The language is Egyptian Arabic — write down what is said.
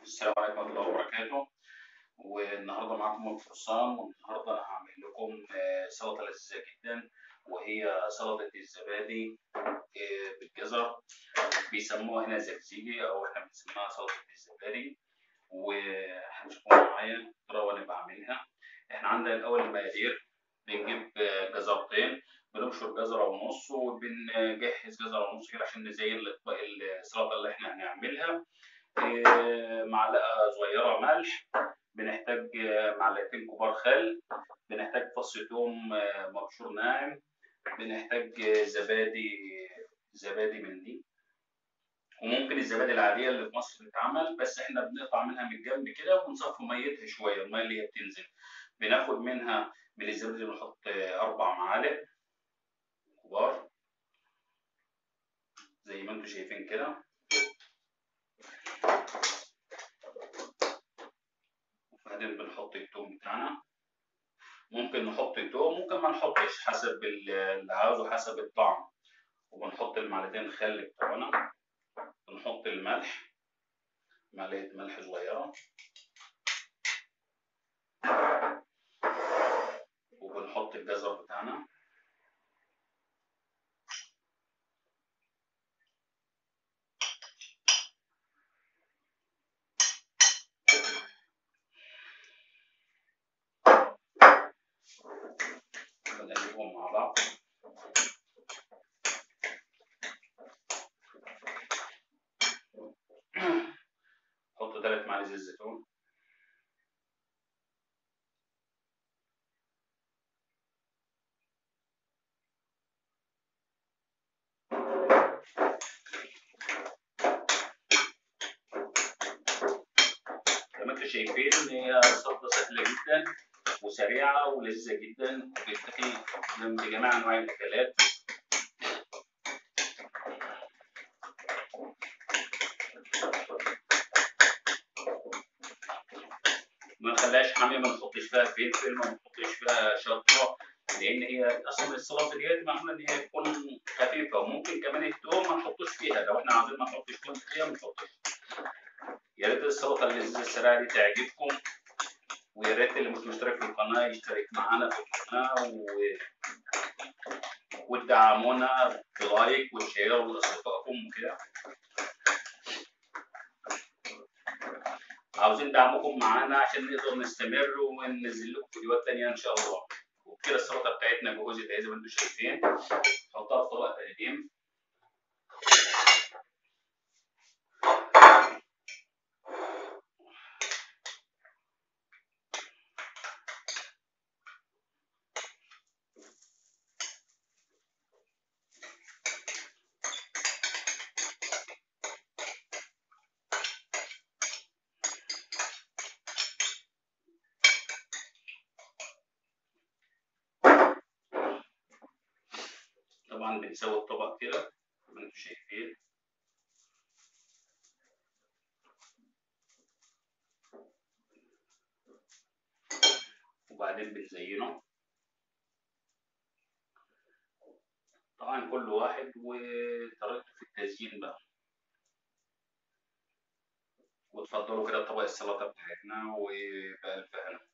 السلام عليكم ورحمة الله وبركاته والنهارده معاكم مبروك فرسان والنهارده انا هعمل لكم آه، سلطة لذيذة جدا وهي سلطة الزبادي آه، بالجزر بيسموها هنا زجزيجي او احنا بنسميها سلطة الزبادي وهتشوفوا معايا الطريقة وانا بعملها احنا عندنا الاول المقادير بنجيب آه، جزرتين بنبشر جزرة ونص وبنجهز جزرة ونص كده عشان نزين الاطباق السلطة اللي احنا هنعملها آه، معلقة صغيرة ملح بنحتاج آه، معلقتين كبار خل بنحتاج فص ثوم آه، مبشور ناعم بنحتاج آه، زبادي زبادي من دي وممكن الزبادي العادية اللي في مصر تتعمل بس احنا بنقطع منها من الجنب كده ونصفي ميتها شوية المية اللي هي بتنزل بناخد منها من الزبادي بنحط آه، أربع معالق كبار زي ما انتم شايفين كده وبعدين بنحط التوم بتاعنا ممكن نحط التوم ممكن ما نحطش حسب ال- اللي عاوزه حسب الطعم وبنحط المعلقتين خل بتوعنا بنحط الملح معلقة ملح صغيرة وبنحط الجزر بتاعنا بنقلبهم مع بعض حط ثلاث معالق زيت زيتون زي ما انتم شايفين ان هي سلطه سهله جدا وسريعه ولذيذه جدا وبتتاكل جنب جميع انواع الاكلات ما نخليهاش حاميه ما نحطش فيها فلفل ما نحطش فيها شطه لان هي اصلا السلطه ديت معموله ان هي تكون خفيفه وممكن كمان التوم ما نحطوش فيها لو احنا عايزين ما نحطش توم فيها ما نحطش يا ريت السلطه اللذيذه السريعه دي تعجبكم ويا ريت اللي مش مشترك في القناه يشترك معانا في القناه و... وتدعمونا بلايك وشير لاصدقائكم وكده عاوزين دعمكم معانا عشان نقدر نستمر وننزل لكم فيديوهات تانية ان شاء الله وبكده السلطه بتاعتنا جهزت اهي زي ما انتم شايفين نحطها في طبق تقديم طبعا بنسوي الطبق كده زي ما انتم شايفين وبعدين بنزينه طبعا كل واحد وطريقته في التزيين بقى وتفضلوا كده طبق السلطة بتاعتنا وبألف هنا